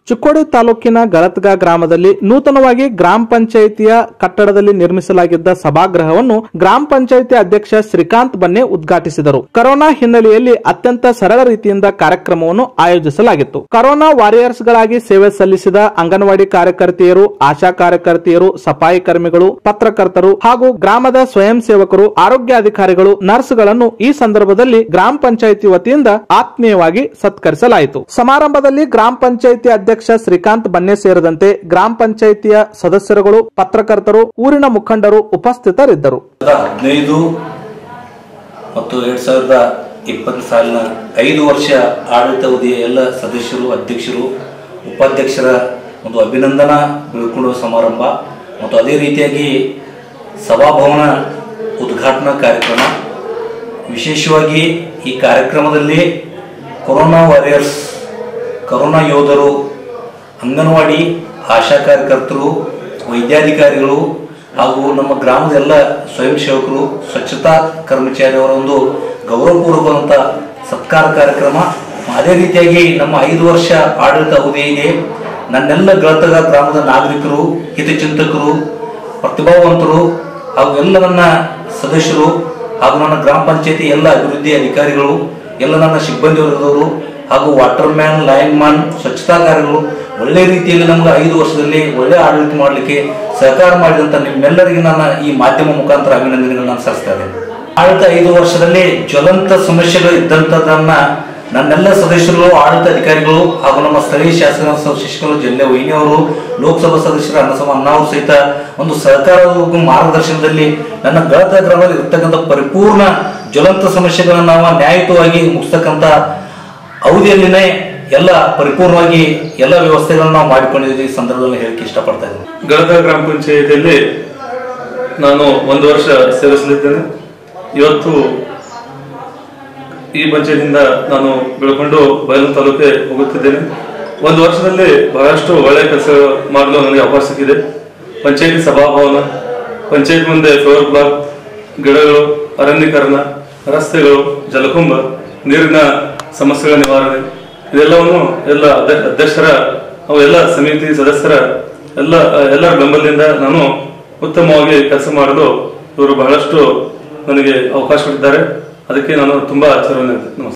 ಚಿಕ್ಕೋಡಿ ತಾಲೂಕಿನ ಗಳತ್ಗ ಗ್ರಾಮದಲ್ಲಿ ನೂತನವಾಗಿ ಗ್ರಾಮ ಪಂಚಾಯಿತಿಯ ಕಟ್ಟಡದಲ್ಲಿ ನಿರ್ಮಿಸಲಾಗಿದ್ದ ಸಭಾಗೃಹವನ್ನು ಗ್ರಾಮ ಪಂಚಾಯಿತಿ ಅಧ್ಯಕ್ಷ ಶ್ರೀಕಾಂತ್ ಬನ್ನೆ ಉದ್ಘಾಟಿಸಿದರು ಕೊರೋನಾ ಹಿನ್ನೆಲೆಯಲ್ಲಿ ಅತ್ಯಂತ ಸರಳ ರೀತಿಯಿಂದ ಕಾರ್ಯಕ್ರಮವನ್ನು ಆಯೋಜಿಸಲಾಗಿತ್ತು ಕೊರೋನಾ ವಾರಿಯರ್ಸ್ ಗಳಾಗಿ ಸೇವೆ ಸಲ್ಲಿಸಿದ ಅಂಗನವಾಡಿ ಕಾರ್ಯಕರ್ತೆಯರು ಆಶಾ ಕಾರ್ಯಕರ್ತೆಯರು ಸಫಾಯಿ ಕರ್ಮಿಗಳು ಪತ್ರಕರ್ತರು ಹಾಗೂ ಗ್ರಾಮದ ಸ್ವಯಂ ಸೇವಕರು ಆರೋಗ್ಯಾಧಿಕಾರಿಗಳು ನರ್ಸ್ಗಳನ್ನು ಈ ಸಂದರ್ಭದಲ್ಲಿ ಗ್ರಾಮ ಪಂಚಾಯಿತಿ ವತಿಯಿಂದ ಆತ್ಮೀಯವಾಗಿ ಸತ್ಕರಿಸಲಾಯಿತು ಸಮಾರಂಭದಲ್ಲಿ ಗ್ರಾಮ ಪಂಚಾಯಿತಿ ಅಧ್ಯಕ್ಷ ಶ್ರೀಕಾಂತ್ ಬನ್ನೆ ಸೇರಿದಂತೆ ಗ್ರಾಮ ಪಂಚಾಯಿತಿಯ ಸದಸ್ಯರುಗಳು ಪತ್ರಕರ್ತರು ಊರಿನ ಮುಖಂಡರು ಉಪಸ್ಥಿತರಿದ್ದರು ಸಾವಿರದ ಹದಿನೈದು ಮತ್ತು ಎರಡು ಸಾವಿರದ ಇಪ್ಪತ್ತು ಸಾಲಿನ ಐದು ವರ್ಷ ಆಡಳಿತಾವಧಿಯ ಎಲ್ಲ ಸದಸ್ಯರು ಅಧ್ಯಕ್ಷರು ಉಪಾಧ್ಯಕ್ಷರ ಒಂದು ಅಭಿನಂದನಾ ಬೀಳ್ಕೊಳ್ಳುವ ಸಮಾರಂಭ ಮತ್ತು ಅದೇ ರೀತಿಯಾಗಿ ಸಭಾಭವನ ಉದ್ಘಾಟನಾ ಕಾರ್ಯಕ್ರಮ ವಿಶೇಷವಾಗಿ ಈ ಕಾರ್ಯಕ್ರಮದಲ್ಲಿ ಕೊರೋನಾ ವಾರಿಯರ್ಸ್ ಕೊರೋನಾ ಯೋಧರು ಅಂಗನವಾಡಿ ಆಶಾ ಕಾರ್ಯಕರ್ತರು ವೈದ್ಯಾಧಿಕಾರಿಗಳು ಹಾಗೂ ನಮ್ಮ ಗ್ರಾಮದ ಎಲ್ಲ ಸ್ವಯಂ ಸೇವಕರು ಸ್ವಚ್ಛತಾ ಕರ್ಮಚಾರಿಯವರ ಒಂದು ಗೌರವಪೂರ್ವಕವಾದಂಥ ಸತ್ಕಾರ ಕಾರ್ಯಕ್ರಮ ಅದೇ ರೀತಿಯಾಗಿ ನಮ್ಮ ಐದು ವರ್ಷ ಆಡಳಿತ ಅವಧಿಗೆ ನನ್ನೆಲ್ಲ ಗಳತಗ ಗ್ರಾಮದ ನಾಗರಿಕರು ಹಿತಚಿಂತಕರು ಪ್ರತಿಭಾವಂತರು ಹಾಗೂ ಎಲ್ಲ ನನ್ನ ಸದಸ್ಯರು ಹಾಗೂ ನನ್ನ ಗ್ರಾಮ ಪಂಚಾಯತಿ ಎಲ್ಲ ಅಭಿವೃದ್ಧಿ ಅಧಿಕಾರಿಗಳು ಎಲ್ಲ ನನ್ನ ಸಿಬ್ಬಂದಿ ವರ್ಗದವರು ಹಾಗೂ ವಾಟರ್ ಮ್ಯಾನ್ ಲೈನ್ ಮ್ಯಾನ್ ಸ್ವಚ್ಛತಾ ಕಾರ್ಯಗಳು ಒಳ್ಳೆ ರೀತಿಯಲ್ಲಿ ನಮ್ಗೆ ಐದು ವರ್ಷದಲ್ಲಿ ಒಳ್ಳೆ ಆಡಳಿತ ಮಾಡಲಿಕ್ಕೆ ಸಹಕಾರ ಮಾಡಿದಂತ ನಿಮ್ಮೆಲ್ಲರಿಗೆ ನಾನು ಈ ಮಾಧ್ಯಮ ಮುಖಾಂತರ ಅಭಿನಂದನೆಗಳನ್ನ ನಾನು ಸಲ್ಲಿಸ್ತಾ ಇದ್ದೇನೆ ಆಡಳಿತ ಐದು ವರ್ಷದಲ್ಲಿ ಜ್ವಲಂತ ಸಮಸ್ಯೆಗಳು ಇದ್ದಂಥದ್ದನ್ನ ನನ್ನೆಲ್ಲ ಸದಸ್ಯರು ಆಡಳಿತ ಅಧಿಕಾರಿಗಳು ಹಾಗೂ ನಮ್ಮ ಸ್ಥಳೀಯ ಶಾಸಕ ಶಿಕ್ಷಕರು ಜಿಲ್ಲೆ ವೈನಿಯವರು ಲೋಕಸಭಾ ಸದಸ್ಯರು ಅನ್ನಸಮ ಅಣ್ಣಾವರು ಸಹಿತ ಒಂದು ಸಹಕಾರ ಹಾಗೂ ಮಾರ್ಗದರ್ಶನದಲ್ಲಿ ನನ್ನ ಗಳತ ಗ್ರಾಮದಲ್ಲಿ ಇರ್ತಕ್ಕಂಥ ಪರಿಪೂರ್ಣ ಜ್ವಲಂತ ಸಮಸ್ಯೆಗಳನ್ನು ನಾವು ನ್ಯಾಯಯುತವಾಗಿ ಮುಗಿಸ್ತಕ್ಕಂಥ ಅವಧಿಯಲ್ಲಿನೇ ಎಲ್ಲ ಪರಿಪೂರ್ಣವಾಗಿ ಎಲ್ಲ ವ್ಯವಸ್ಥೆಗಳನ್ನು ನಾವು ಮಾಡಿಕೊಂಡಿದ್ದೀವಿ ಈ ಸಂದರ್ಭದಲ್ಲಿ ಹೇಳಕ್ಕೆ ಇಷ್ಟಪಡ್ತಾ ಇದ್ದೀನಿ ಗಳದ ಗ್ರಾಮ ಪಂಚಾಯಿತಿಯಲ್ಲಿ ನಾನು ಒಂದು ವರ್ಷ ಸೇರಿಸಲಿದ್ದೇನೆ ಇವತ್ತು ಈ ಪಂಚಾಯತಿಯಿಂದ ನಾನು ಬೆಳ್ಕೊಂಡು ಬಯಲು ತಾಲೂಕಿಗೆ ಹೋಗುತ್ತಿದ್ದೇನೆ ಒಂದು ವರ್ಷದಲ್ಲಿ ಬಹಳಷ್ಟು ಒಳ್ಳೆಯ ಕೆಲಸ ಮಾಡಲು ನನಗೆ ಅವಕಾಶ ಸಿಕ್ಕಿದೆ ಪಂಚಾಯತಿ ಸಭಾಭವನ ಪಂಚಾಯತ್ ಮುಂದೆ ಫ್ಲೋರ್ ಬ್ಲಾಕ್ ಗಿಡಗಳು ಅರಣ್ಯೀಕರಣ ರಸ್ತೆಗಳು ಜಲಕುಂಭ ನೀರಿನ ಸಮಸ್ಯೆಗಳ ನಿವಾರಣೆ ಇದೆಲ್ಲವನ್ನು ಎಲ್ಲ ಅಧ್ಯ- ಅಧ್ಯಕ್ಷರ ಅವು ಎಲ್ಲ ಸಮಿತಿ ಸದಸ್ಯರ ಎಲ್ಲ ಎಲ್ಲರ ಬೆಂಬಲದಿಂದ ನಾನು ಉತ್ತಮವಾಗಿ ಕೆಲಸ ಮಾಡಲು ಇವರು ಬಹಳಷ್ಟು ನನಗೆ ಅವಕಾಶ ಕೊಟ್ಟಿದ್ದಾರೆ ಅದಕ್ಕೆ ನಾನು ತುಂಬಾ ಆಚರಣೆ ನಮಸ್ಕಾರ